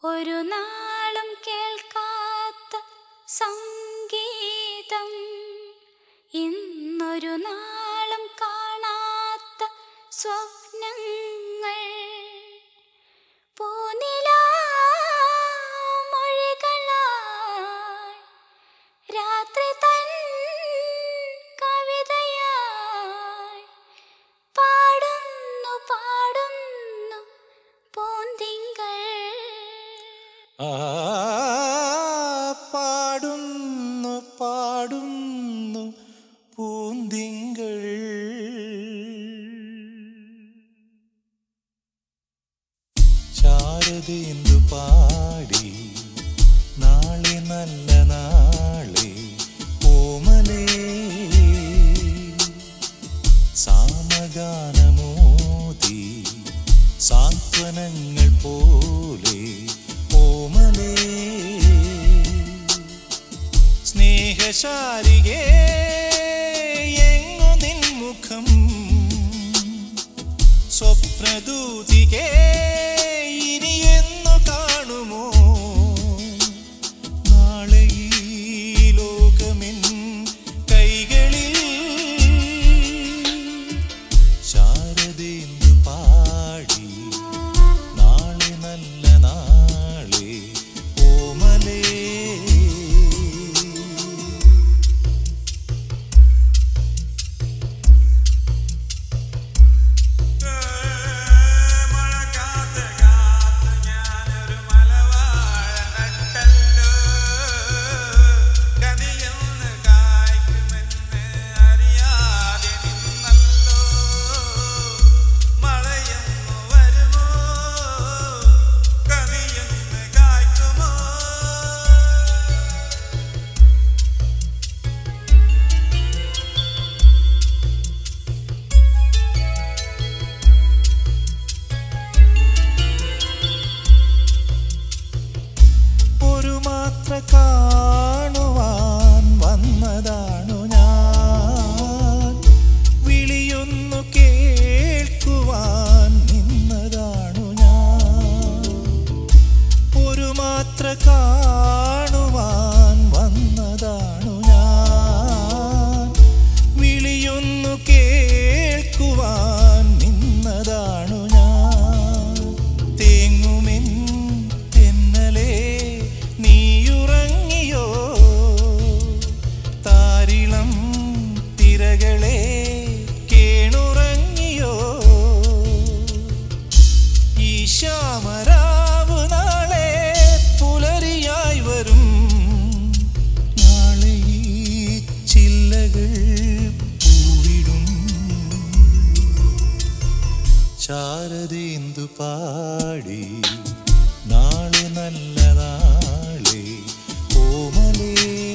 ഒരു നാളും കേൾക്കാത്ത സംഗീതം ഇന്നൊരു നാളും കാണാത്ത സ്വപ്നങ്ങൾ പൂനിലാമൊഴികളായി രാത്രി തൻ കവിതയായി പാടുന്നു പാടുന്നു പൂന്തിങ്കൾ ആ പാടുന്നു പാടുന്നു പൂന്തിങ്കൾ ശാരദേന്ദു പാടി നാളെ നല്ല നാളെ ഓമലേ സാമഗാനമോതി സാന്ത്വനങ്ങൾ പോലെ ഓമലേ സ്നേഹശാരികേ എങ്ങു നിൻ മുഖം സ്വപ്നദൂതികേ ഇനി എന്നു കാണുമോ നാളെ ഈ ലോകമെൻ കൈകളിൽ ശാരദേന്ദു പാടി നാളെ നല്ല നാളെ ഓമലേ മഴക്കാത്ത് കാത്ത് ഞാനൊരു മലവാഴ നട്ടല്ലോ കനിയൊന്ന് കായ്ക്കുമെന്ന് അറിയാതെ നിന്നല്ലോ മഴയൊന്നു വരുമോ കനിയൊന്ന് കായ്ക്കുമോ ഒരു മാത്ര കാണുവാൻ വന്നതാണു ഞാൻ വിളിയൊന്നു കേൾക്കുവാൻ നിന്നതാണു ഞാൻ ഒരു മാത്ര കാണുവാൻ വന്നതാണു ഞാൻ വിളിയൊന്നു കേൾക്കുവാൻ നിന്നതാണു ഞാൻ തേങ്ങുമെൻ തെന്നലേ നീയുറങ്ങിയോ താരിളം തിരകളെ കേണുറങ്ങിയോ ഈ ശ്യാമരാവ് നാളെ പുലരിയായി വരും നാളെ ഈ ചില്ലകൾ പൂവിടും ശാരദേന്ദു പാടി നാളെ നല്ല നാളെ ഓമലേ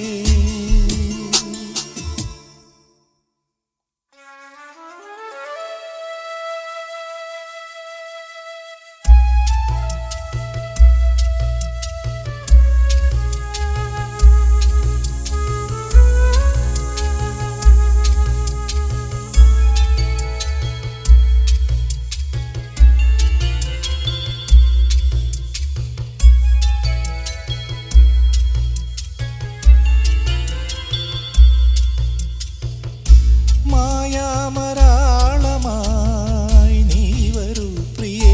മായാമരാളമായി നീ വരൂ പ്രിയേ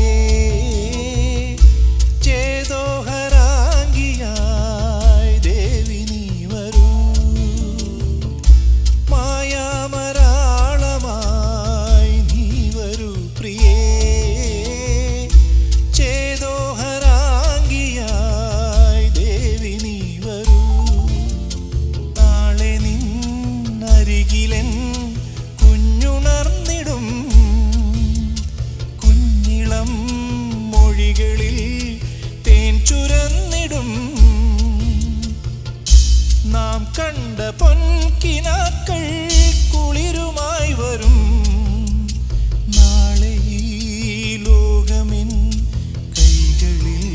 ചേതോഹരാംഗിയായി ദേവി നീ വരൂ മായാമരാളമായി നീ വരൂ പ്രിയേ ചേതോഹരാംഗിയായി ദേവി നീ വരൂ നാളെ നിന്നരികിലൻ കുഞ്ഞുണർന്നിടും കുഞ്ഞിളം മൊഴികളിൽ തേൻ ചുരന്നിടും നാം കണ്ട പൊൻകിനാക്കൾ കുളിരുമായി വരും നാളെ ഈ ലോകമിൻ കൈകളിൽ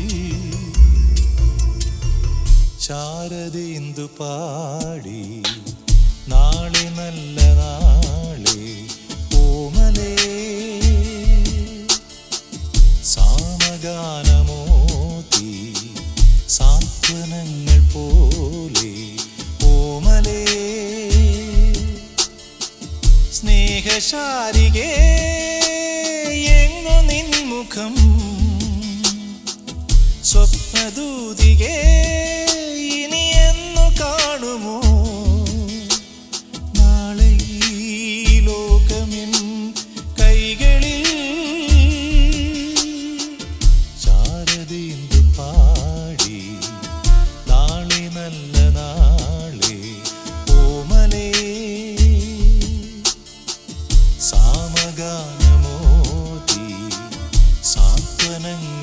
ശാരദേന്ദു പാടി നാളെ നല്ല നാളെ ഓമലേ സാമഗാനമോതി സ്നേഹശാരികേ എങ്ങു നിൻമുഖം സ്വപ്നദൂതികേ ഇനി എന്നു കാണുമോ നാളെ ഈ ലോകമിൻ കൈകളിൽ ശാരദീന്ദു പാടി നാളെ നല്ല നാളെ ഓമലേ സാമഗാനമോതി സാന്ത്വനങ്ങൾ